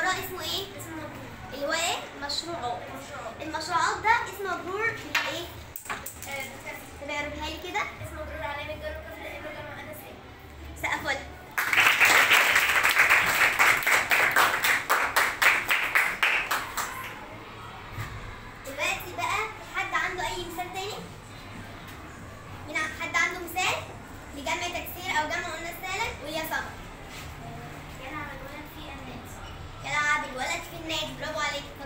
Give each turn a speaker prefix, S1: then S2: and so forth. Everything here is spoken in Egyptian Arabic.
S1: اسمه ايه؟
S2: اسمه مبروك
S1: اللي هو ايه؟ مشروعات
S2: مشروع
S1: المشروعات ده اسمه مبرور بالايه؟
S2: آه، بكسر.
S1: طب اقربها لي كده
S2: اسمه مبروك علامة جر كسر لأنه جمع أنس إيه؟
S1: سقفوا لها. دلوقتي بقى حد عنده اي مثال تاني؟ مين ع- حد عنده مثال لجمع تكسير او جمع قلنا سالم ويا صبر
S2: يلعب الولد في الناس
S1: يلعب الولد في النادي برافو عليك